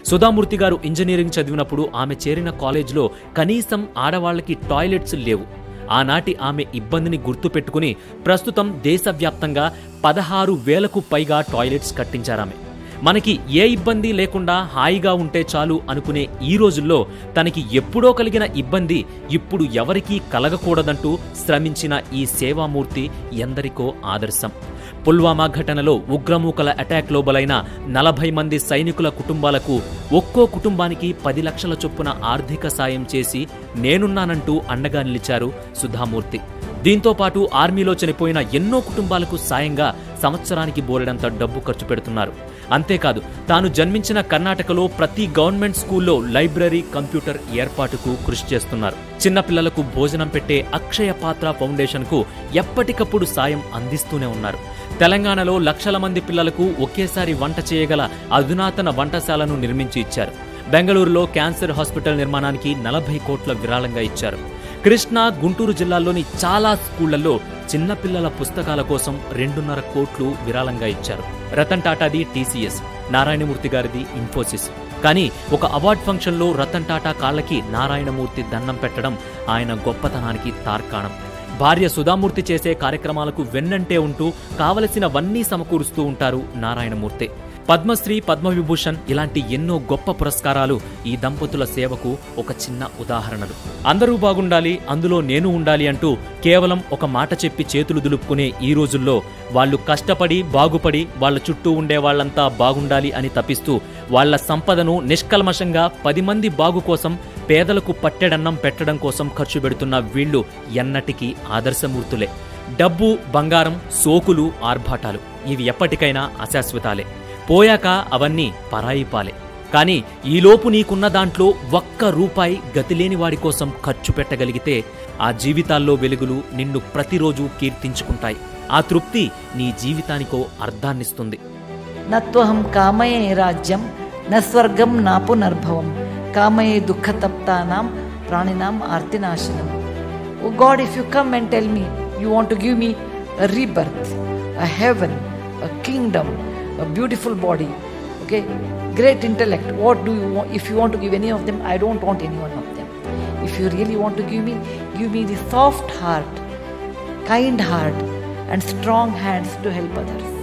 సుధామూర్తి గారు ఇంజనీరింగ్ చదివినప్పుడు ఆమె చేరిన కాలేజ్లో కనీసం ఆడవాళ్లకి టాయిలెట్స్ లేవు ఆనాటి ఆమె ఇబ్బందిని గుర్తుపెట్టుకుని ప్రస్తుతం దేశవ్యాప్తంగా పదహారు వేలకు పైగా టాయిలెట్స్ కట్టించారామె మనకి ఏ ఇబ్బంది లేకుండా హాయిగా ఉంటే చాలు అనుకునే ఈ రోజుల్లో తనకి ఎప్పుడో కలిగిన ఇబ్బంది ఇప్పుడు ఎవరికీ కలగకూడదంటూ శ్రమించిన ఈ సేవామూర్తి ఎందరికో ఆదర్శం పుల్వామా ఘటనలో ఉగ్రమూకల అటాక్లో బలైన నలభై మంది సైనికుల కుటుంబాలకు ఒక్కో కుటుంబానికి పది లక్షల చొప్పున ఆర్థిక సాయం చేసి నేనున్నానంటూ అండగా నిలిచారు సుధామూర్తి దీంతో పాటు ఆర్మీలో చనిపోయిన ఎన్నో కుటుంబాలకు సాయంగా సంవత్సరానికి బోలెడంత డబ్బు ఖర్చు పెడుతున్నారు అంతేకాదు తాను జన్మించిన కర్ణాటకలో ప్రతి గవర్నమెంట్ స్కూల్లో లైబ్రరీ కంప్యూటర్ ఏర్పాటుకు కృషి చేస్తున్నారు చిన్నపిల్లలకు భోజనం పెట్టే అక్షయ పాత్ర ఫౌండేషన్కు ఎప్పటికప్పుడు సాయం అందిస్తూనే ఉన్నారు తెలంగాణలో లక్షల మంది పిల్లలకు ఒకేసారి వంట చేయగల అధునాతన వంటశాలను నిర్మించి ఇచ్చారు బెంగళూరులో క్యాన్సర్ హాస్పిటల్ నిర్మాణానికి నలభై కోట్ల విరాళంగా ఇచ్చారు కృష్ణా గుంటూరు జిల్లాల్లోని చాలా స్కూళ్లలో చిన్నపిల్లల పుస్తకాల కోసం రెండున్నర కోట్లు విరాళంగా ఇచ్చారు రతన్ టాటాది టీసీఎస్ నారాయణమూర్తి గారిది ఇన్ఫోసిస్ కానీ ఒక అవార్డ్ ఫంక్షన్లో రతన్ టాటా కాళ్ళకి నారాయణమూర్తి దండం పెట్టడం ఆయన గొప్పతనానికి తార్కాణం భార్య సుధామూర్తి చేసే కార్యక్రమాలకు వెన్నంటే ఉంటూ కావలసినవన్నీ సమకూరుస్తూ ఉంటారు నారాయణమూర్తి పద్మశ్రీ పద్మవిభూషణ్ ఇలాంటి ఎన్నో గొప్ప పురస్కారాలు ఈ దంపతుల సేవకు ఒక చిన్న ఉదాహరణలు అందరూ బాగుండాలి అందులో నేను ఉండాలి అంటూ కేవలం ఒక మాట చెప్పి చేతులు దులుపుకునే ఈ రోజుల్లో వాళ్ళు కష్టపడి బాగుపడి వాళ్ళ చుట్టూ ఉండే వాళ్ళంతా బాగుండాలి అని తపిస్తూ వాళ్ళ సంపదను నిష్కల్మషంగా పది మంది బాగు కోసం పేదలకు పట్టెడన్నం పెట్టడం కోసం ఖర్చు పెడుతున్న వీళ్ళు ఎన్నటికీ ఆదర్శమూర్తులే డబ్బు బంగారం సోకులు ఆర్భాటాలు ఇవి ఎప్పటికైనా అశాశ్వతాలే పోయాక అవన్నీ పరాయి పాలే కానీ ఈలోపు నీకున్న దాంట్లో ఒక్క రూపాయి గతిలేని వాడి కోసం ఖర్చు పెట్టగలిగితే ఆ జీవితాల్లో వెలుగులు నిన్ను ప్రతిరోజు కీర్తించుకుంటాయి ఆ తృప్తి నీ జీవితానికో అర్థాన్నిస్తుంది నత్వహం కామయే రాజ్యం న స్వర్గం నా పునర్భవం కామయే దుఃఖతప్తానాం ప్రాణినాం ఆర్తినాశనం O God if you come and tell me you want to give me a rebirth a heaven a kingdom a beautiful body okay great intellect what do you want if you want to give any of them i don't want any one of them if you really want to give me give me the soft heart kind heart and strong hands to help others